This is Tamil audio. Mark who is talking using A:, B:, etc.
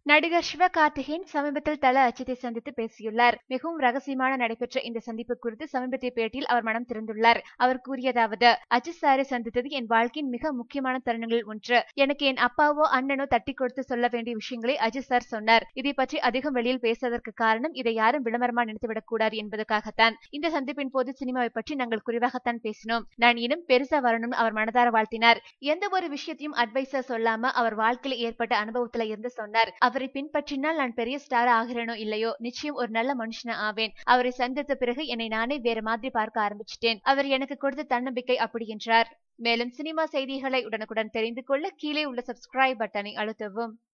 A: நடிகர் சிவகார்த்திகேயன் சமீபத்தில் தல அஜித்தை சந்தித்து பேசியுள்ளார் மிகவும் ரகசியமான நடைபெற்ற இந்த சந்திப்பு குறித்து சமீபத்திய பேட்டியில் அவர் மனம் திறந்துள்ளார் அவர் கூறியதாவது அஜித் சாரை சந்தித்தது என் வாழ்க்கையின் மிக முக்கியமான தருணங்களில் ஒன்று எனக்கு என் அப்பாவோ அண்ணனோ தட்டி கொடுத்து சொல்ல வேண்டிய விஷயங்களை அஜித் சார் சொன்னார் இதை பற்றி அதிகம் வெளியில் பேசுவதற்கு காரணம் இதை யாரும் விளம்பரமா நினைத்துவிடக் கூடாது என்பதற்காகத்தான் இந்த சந்திப்பின் போது சினிமாவை பற்றி நாங்கள் குறைவாகத்தான் பேசினோம் நான் இன்னும் பெருசா வரணும்னு அவர் மனதார வாழ்த்தினார் எந்த ஒரு விஷயத்தையும் அட்வைஸா சொல்லாம அவர் வாழ்க்கையில ஏற்பட்ட அனுபவத்துல இருந்து சொன்னார் அவரை பின்பற்றினால் நான் பெரிய ஸ்டார் ஆகிறேனோ இல்லையோ நிச்சயம் ஒரு நல்ல மனுஷனா ஆவேன் அவரை சந்தித்த பிறகு என்னை நானே வேற மாதிரி பார்க்க ஆரம்பிச்சிட்டேன் அவர் எனக்கு கொடுத்த தன்னம்பிக்கை அப்படி என்றார் மேலும் சினிமா செய்திகளை உடனுக்குடன் தெரிந்து கொள்ள கீழே உள்ள சப்ஸ்கிரைப் பட்டனை அழுத்தவும்